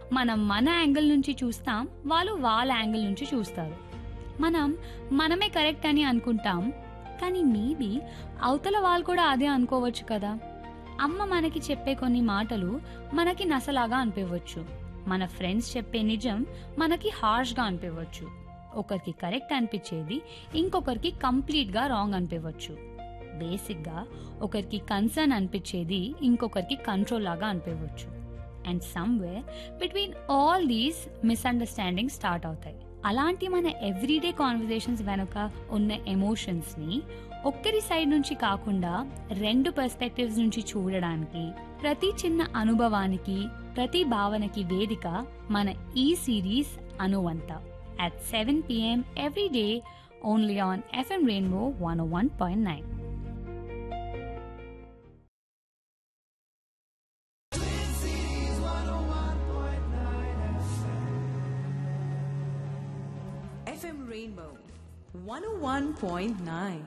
మనం మన యాంగిల్ నుంచి చూస్తాం వాళ్ళు వాళ్ళ యాంగిల్ నుంచి చూస్తారు మనం మనమే కరెక్ట్ అని అనుకుంటాం కానీ మేబీ అవతల వాళ్ళు కూడా అదే అనుకోవచ్చు కదా అమ్మ మనకి చెప్పే కొన్ని మాటలు మనకి నసలాగా అనిపించవచ్చు మన ఫ్రెండ్స్ చెప్పే నిజం మనకి హార్ష్గా అనిపించవచ్చు ఒకరికి కరెక్ట్ అనిపించేది ఇంకొకరికి కంప్లీట్గా రాంగ్ అనిపించవచ్చు బేసిక్గా ఒకరికి కన్సర్న్ అనిపించేది ఇంకొకరికి కంట్రోల్ లాగా అనిపించవచ్చు and somewhere between all these misunderstanding start అవుతాయి అలాంటి మన ఎవ్రీడే కాన్వర్జేషన్స్ వెనుక ఉన్న ఎమోషన్స్ని ఒక్కరి సైడ్ నుంచి కాకుండా రెండు పర్స్పెక్టివ్స్ నుంచి చూడడానికి ప్రతి చిన్న అనుభవానికి ప్రతి భావనకి వేదిక మన ఈ సిరీస్ అనువంత at seven PM every day only on FM Rainbow one one point nine FM Rainbow 101.9.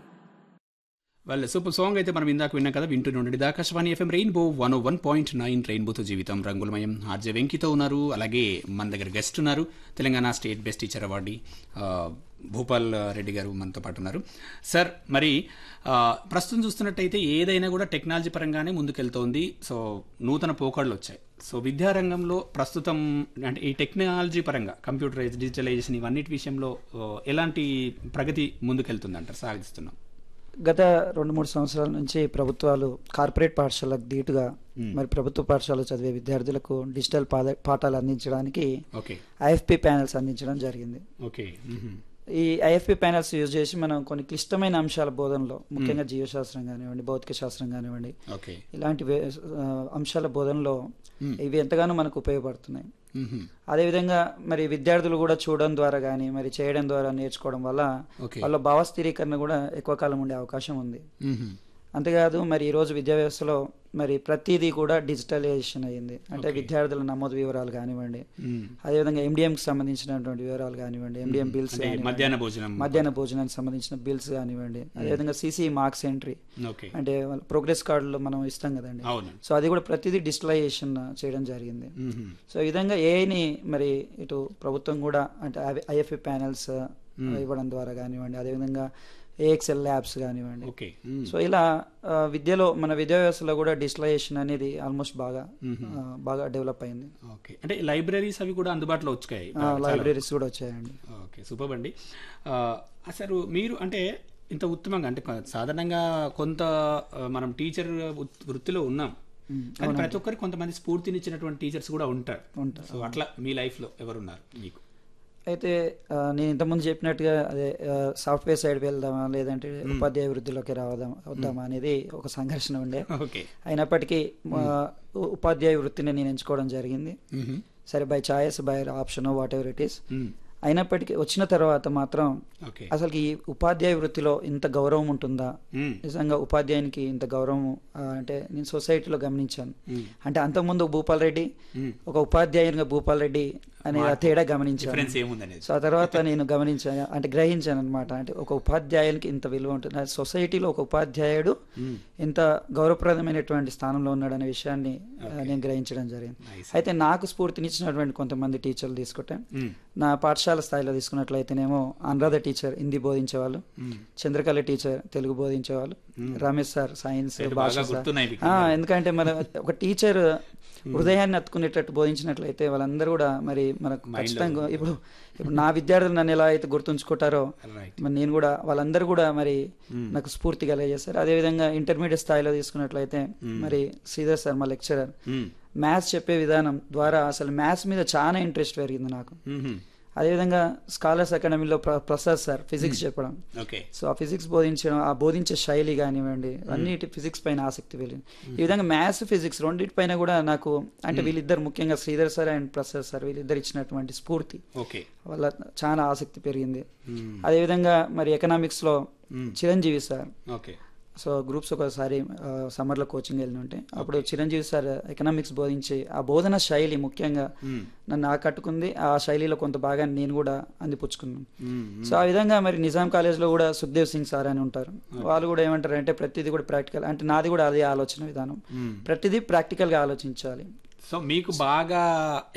వాళ్ళ సూపర్ సాంగ్ అయితే మనం ఇందాక విన్నాం కదా వింటూ ఉండండి Akashvani FM Rainbow one one point nine రెయిన్బోతో జీవితం రంగులమయం ఆర్జే వెంకితో ఉన్నారు అలాగే మన దగ్గర గెస్ట్ ఉన్నారు Telangana state best teacher award ఆ, భూపాల్ రెడ్డి గారు మనతో పాటు ఉన్నారు సార్ మరి ఆ, ప్రస్తుతం చూస్తున్నట్టయితే ఏదైనా కూడా టెక్నాలజీ పరంగానే ముందుకెళ్తోంది సో నూతన పోకడలు వచ్చాయి సో విద్యారంగంలో ప్రస్తుతం అంటే ఈ టెక్నాలజీ పరంగా కంప్యూటరైజ్ డిజిటలైజేషన్ ఇవన్నిటి విషయంలో ఆ, ఎలాంటి ప్రగతి ముందుకెళ్తుందంటారు సాగిస్తున్నాం గత రెండు మూడు సంవత్సరాల నుంచి ప్రభుత్వాలు కార్పొరేట్ పాఠశాలకు ధీటుగా మరి ప్రభుత్వ పాఠశాలలో చదివే విద్యార్థులకు డిజిటల్ పాద పాఠాలు అందించడానికి ఓకే ఐఎఫ్పి ప్యానెల్స్ అందించడం జరిగింది ఓకే మ్మ్. ఈ ఐఎఫ్పి ప్యానెల్స్ యూజ్ చేసి మనం కొన్ని క్లిష్టమైన అంశాల బోధనలో ముఖ్యంగా జీవశాస్త్రం కానివ్వండి భౌతిక శాస్త్రం కానివ్వండి ఓకే ఇలాంటి వే- ఆ, అంశాల బోధనలో ఇవి ఎంతగానో మనకు ఉపయోగపడుతున్నాయి మ్మ్. అదేవిధంగా మరి విద్యార్థులు కూడా చూడడం ద్వారా కానీ మరి చేయడం ద్వారా నేర్చుకోవడం వల్ల ఓకే వాళ్ళ భావస్థిరీకరణ కూడా ఎక్కువ కాలం ఉండే అవకాశం ఉంది మ్మ్. అంతేకాదు మరి ఈరోజు విద్యా వ్యవస్థలో మరి ప్రతిదీ కూడా డిజిటలైజేషన్ అయ్యింది అంటే విద్యార్థుల నమోదు వివరాలు కానివ్వండి మ్మ్. అదేవిధంగా ఎండిఎంకి సంబంధించినటువంటి వివరాలు కానివ్వండి ఎండిఎం బిల్స్ అంటే కానివ్వండి, మధ్యాహ్న భోజనం మధ్యాహ్న భోజనానికి సంబంధించిన బిల్స్ కానివ్వండి అదేవిధంగా సిసి మార్క్స్ ఎంట్రీ ఓకే అంటే వాళ్ళ ప్రోగ్రెస్ కార్డులో మనం ఇస్తాం కదండి అవును సో అది కూడా ప్రతిదీ డిజిటలైజేషన్ చేయడం జరిగింది మ్మ్. సో ఈ విధంగా ఏఐని మరి ఇటు ప్రభుత్వం కూడా అంటే ఐఎఫ్ఏ ప్యానెల్స్ ఇవ్వడం ద్వారా కానివ్వండి అదేవిధంగా ఏఎక్స్ఎల్ ల్యాబ్స్ కానివ్వండి ఓకే మ్మ్. సో ఇలా ఆ, విద్యలో మన విద్యా వ్యవస్థలో కూడా డిజిటలైజేషన్ అనేది ఆల్మోస్ట్ బాగా ఆ, బాగా డెవలప్ అయింది ఓకే అంటే లైబ్రరీస్ అవి కూడా అందుబాటులో వచ్చాయి ఆ, లైబ్రరీస్ కూడా వచ్చాయండి ఓకే సూపర్ అండి ఆ, అసలు మీరు అంటే ఇంత ఉత్తమంగా అంటే కొ- సాధారణంగా కొంత ఆ, మనం టీచర్ వృత్- వృత్తిలో ఉన్నాం కానీ ప్రతి ఒక్కరికి కొంతమంది స్ఫూర్తినిచ్చినటువంటి టీచర్స్ కూడా ఉంటారు ఉంటారు. సో అట్లా మీ లైఫ్లో ఎవరున్నారు మీకు అయితే ఆ, నేను ఇంతకుముందు చెప్పినట్టుగా అదే సాఫ్ట్వేర్ సైడ్ వెళ్దామా లేదంటే ఉపాధ్యాయ వృద్ధిలోకి రావదాం వద్దామా అనేది ఒక సంఘర్షణ ఉండే ఓకే అయినప్పటికీ మా ఉ- ఉపాధ్యాయ వృత్తిని నేను ఎంచుకోవడం జరిగింది మ్మ్. సరే by choice by option whatever it is hmm. అయినప్పటికీ వచ్చిన తర్వాత మాత్రం ఓకే అసలు ఈ ఉపాధ్యాయ వృత్తిలో ఇంత గౌరవం ఉంటుందా మ్మ్. నిజంగా ఉపాధ్యాయునికి ఇంత గౌరవం ఆ, అంటే నేను సొసైటీలో గమనించాను మ్మ్. అంటే అంతకుముందు భూపాల్ రెడ్డి మ్మ్. ఒక ఉపాధ్యాయునిగా భూపాల్ రెడ్డి అనే ఆ తేడా గమనించాను డిఫరెన్స్ ఏముందనేది సో ఆ తర్వాత నేను గమనించాను అంటే గ్రహించాను అనమాట అంటే ఒక ఉపాధ్యాయునికి ఇంత విలువ ఉంటుంది అది సొసైటీలో ఒక ఉపాధ్యాయుడు మ్మ్. ఇంత గౌరవప్రదమైనటువంటి స్థానంలో ఉన్నాడనే విషయాన్ని ఆ, నేను గ్రహించడం జరిగింది Nice. అయితే నాకు స్ఫూర్తినిచ్చినటువంటి కొంతమంది టీచర్లు తీసుకుంటే మ్మ్. నా పాఠశాల స్థాయిలో తీసుకున్నట్లయితేనేమో అనురాధ టీచర్ హిందీ బోధించేవాళ్ళు మ్మ్. చంద్రకళ టీచర్ తెలుగు బోధించేవాళ్ళు రమేష్ సార్ సైన్స్ పేర్లు భాష బాగా సార్ గుర్తున్నాయి మీకు. ఆ, ఎందుకంటే మన ఒక టీచర్ హృదయాన్ని అత్తుకునేటట్టు బోధించినట్లయితే వాళ్ళందరూ కూడా మరి మనకు Mind లో ఖచ్చితంగా ఇప్పుడు ఇప్పుడు నా విద్యార్థులు నన్ను ఎలా అయితే గుర్తుంచుకుంటారో రైట్ మరి నేను కూడా వాళ్ళందరూ కూడా మరి నాకు స్ఫూర్తి కలిగజేస్తారు అదేవిధంగా ఇంటర్మీడియట్ స్థాయిలో తీసుకున్నట్లయితే మరి శ్రీధర్ సార్ మా లెక్చరర్ మ్మ్. మ్యాథ్స్ చెప్పే విధానం ద్వారా అసలు మ్యాథ్స్ మీద చాలా ఇంట్రెస్ట్ పెరిగింది నాకు మ్మ్. అదేవిధంగా స్కాలర్స్ అకాడమీలో ప్ర- ప్రసాద్ సార్ ఫిజిక్స్ చెప్పడం ఓకే సో ఆ ఫిజిక్స్ బోధించడం ఆ బోధించే శైలి కానివ్వండి అన్నిటి ఫిజిక్స్ పైన ఆసక్తి వెళ్ళింది ఈ విధంగా మ్యాథ్స్ ఫిజిక్స్ రెండింటి పైన కూడా నాకు అంటే వీళ్ళిద్దరు ముఖ్యంగా Sridhar sir and Prasad sir వీళ్ళిద్దరు ఇచ్చినటువంటి స్ఫూర్తి ఓకే వల్ల చాలా ఆసక్తి పెరిగింది మ్మ్. అదేవిధంగా మరి ఎకనామిక్స్లో Chiranjeevi sir okay so groups ఒకసారి ఆ, సమ్మర్లో కోచింగ్ వెళ్ళి ఉంటే అప్పుడు చిరంజీవి సార్ ఎకనామిక్స్ బోధించి ఆ బోధన శైలి ముఖ్యంగా మ్మ్. నన్ను ఆకట్టుకుంది ఆ శైలిలో కొంత భాగాన్ని నేను కూడా అందిపుచ్చుకున్నాను మ్మ్. సో ఆ విధంగా మరి నిజాం కాలేజ్లో కూడా సుఖ్దేవ్ సింగ్ సార్ అని ఉంటారు వాళ్ళు కూడా ఏమంటారు అంటే ప్రతిదీ కూడా ప్రాక్టికల్ అంటే నాది కూడా అదే ఆలోచన విధానం మ్మ్. ప్రతిదీ ప్రాక్టికల్గా ఆలోచించాలి సో మీకు బాగా